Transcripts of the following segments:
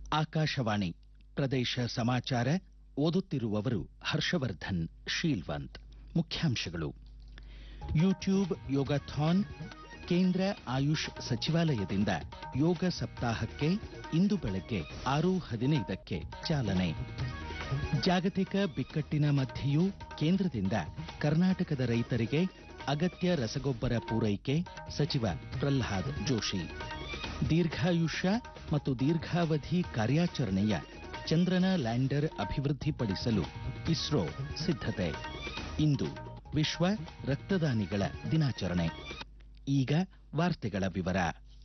ಆಕಾಶವಾಣಿ ಪ್ರದೇಶ ಸಮಾಚಾರ ಓದುತ್ತಿರುವವರು ಹರ್ಷವರ್ಧನ್ ಶೀಲ್ವಂತ್ ಮುಖ್ಯಾಂಶಗಳು ಯೂಟ್ಯೂಬ್ ಯೋಗಾಥಾನ್ ಕೇಂದ್ರ ಆಯುಷ್ ಸಚಿವಾಲಯದಿಂದ ಯೋಗ ಸಪ್ತಾಹಕ್ಕೆ ಇಂದು ಬೆಳಗ್ಗೆ ಆರು ಹದಿನೈದಕ್ಕೆ ಚಾಲನೆ ಜಾಗತಿಕ ಬಿಕ್ಕಟ್ಟಿನ ಮಧ್ಯೆಯೂ ಕೇಂದ್ರದಿಂದ ಕರ್ನಾಟಕದ ರೈತರಿಗೆ ಅಗತ್ಯ ರಸಗೊಬ್ಬರ ಪೂರೈಕೆ ಸಚಿವ ಪ್ರಹ್ಲಾದ್ ಜೋಶಿ ದೀರ್ಘಾಯುಷ್ಯ ಮತ್ತು ದೀರ್ಘಾವಧಿ ಕಾರ್ಯಾಚರಣೆಯ ಚಂದ್ರನ ಲ್ಯಾಂಡರ್ ಅಭಿವೃದ್ಧಿಪಡಿಸಲು ಇಸ್ರೋ ಸಿದ್ಧತೆ ಇಂದು ವಿಶ್ವ ರಕ್ತದಾನಿಗಳ ದಿನಾಚರಣೆ ಈಗ ವಾರ್ತೆಗಳ ವಿವರ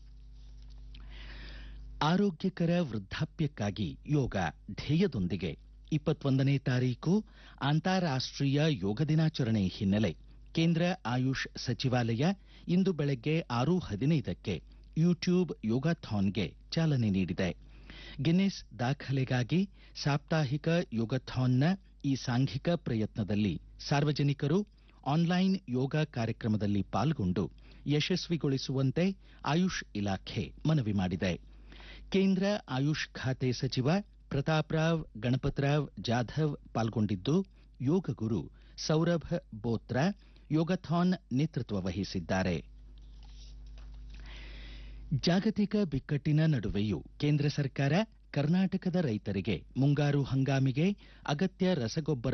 ಆರೋಗ್ಯಕರ ವೃದ್ಧಾಪ್ಯಕ್ಕಾಗಿ ಯೋಗ ಧ್ಯೇಯದೊಂದಿಗೆ ಇಪ್ಪತ್ತೊಂದನೇ ತಾರೀಕು ಅಂತಾರಾಷ್ಟ್ರೀಯ ಯೋಗ ದಿನಾಚರಣೆ ಹಿನ್ನೆಲೆ ಕೇಂದ್ರ ಆಯುಷ್ ಸಚಿವಾಲಯ ಇಂದು ಬೆಳಗ್ಗೆ ಆರು ಹದಿನೈದಕ್ಕೆ ಯೂಟ್ಯೂಬ್ ಯೋಗಾಥಾನ್ಗೆ ಚಾಲನೆ ನೀಡಿದೆ ಗಿನ್ನೆಸ್ ದಾಖಲೆಗಾಗಿ ಸಾಪ್ತಾಹಿಕ ಯೋಗಾಥಾನ್ನ ಈ ಸಾಂಘಿಕ ಪ್ರಯತ್ನದಲ್ಲಿ ಸಾರ್ವಜನಿಕರು ಆನ್ಲೈನ್ ಯೋಗ ಕಾರ್ಯಕ್ರಮದಲ್ಲಿ ಪಾಲ್ಗೊಂಡು ಯಶಸ್ವಿಗೊಳಿಸುವಂತೆ ಆಯುಷ್ ಇಲಾಖೆ ಮನವಿ ಮಾಡಿದೆ ಕೇಂದ್ರ ಆಯುಷ್ ಖಾತೆ ಸಚಿವ ಪ್ರತಾಪ್ರಾವ್ ಗಣಪತರಾವ್ ಜಾಧವ್ ಪಾಲ್ಗೊಂಡಿದ್ದು ಯೋಗ ಗುರು ಸೌರಭ್ ಬೋತ್ರಾ ಯೋಗಾಥಾನ್ ನೇತೃತ್ವ ವಹಿಸಿದ್ದಾರೆ ಜಾಗತಿಕ ಬಿಕ್ಕಟ್ಟಿನ ನಡುವೆಯೂ ಕೇಂದ್ರ ಸರ್ಕಾರ ಕರ್ನಾಟಕದ ರೈತರಿಗೆ ಮುಂಗಾರು ಹಂಗಾಮಿಗೆ ಅಗತ್ಯ ರಸಗೊಬ್ಬರ